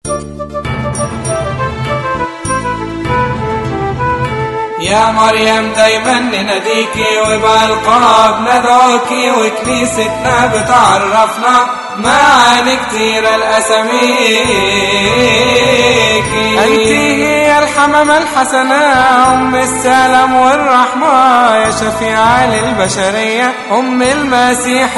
يا مريم دايما نناديكي وبالقاب ندعوكي وكنيستنا بتعرفنا معاني كتير الأساميكي أنت هي الحمامة الحسنة أم السلام والرحمة يا شفيعة للبشرية أم المسيح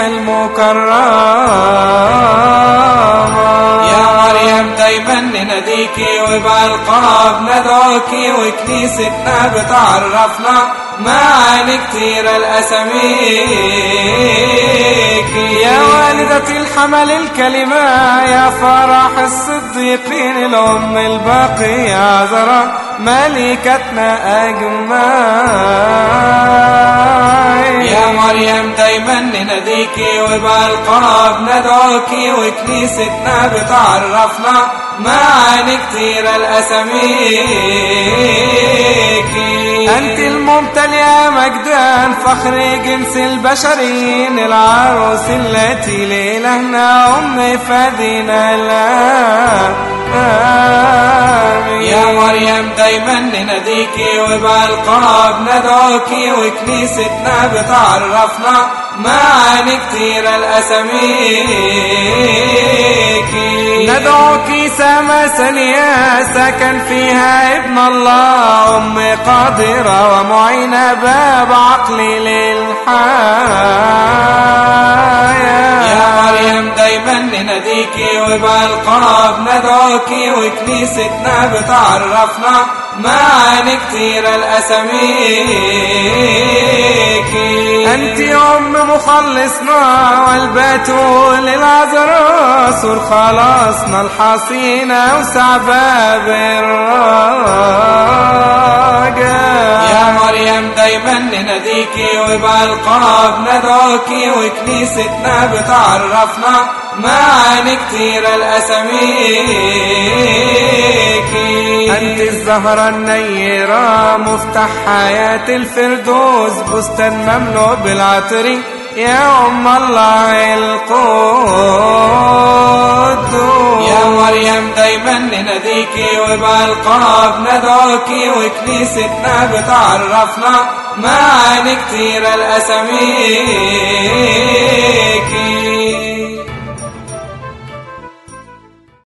المكرمة يا مريم دايما نناديكي وبالقاب ندعوكي وكنيستنا بتعرفنا معاني كتير الأساميكي يا والدة الحمل الكلمة يا فرح الصديقين الأم الباقية عذراء ملكتنا أجمعين يا مريم دايما نناديكي وبالقاب ندعوكي وكنيستنا بتعرفنا معاني كتير الأساميكي أنت الممتلئة مجدا فخر جنس البشرين العروس التي لإلهنا أم فدينا لا آمين يا مريم دايما نناديكي وبالقاب ندعوكي وكنيستنا بتعرفنا معاني كتير الأساميكي ندعوك سما ثانية سكن فيها ابن الله أم قادرة ومعينة باب عقلي للحياة يا مريم دايما نناديكي وبالقاب ندعوكي وكنيستنا بتعرفنا معاني كتير الأساميكي أنت أم مخلصنا والبتول العذراء سور خلاصنا الحصينة وسعباب الرجاء يا مريم دايما نناديكي وبالقاب ندعوكي وكنيستنا بتعرفنا معاني كتير الأساميكي أنت الزهرة النيرة مفتاح حياة الفردوس بستان مملوء بالعطر يا أم الله القدوس يا مريم دايما نناديكي وبالقاب ندعوكي وكنيستنا بتعرفنا معاني كتير الأساميكي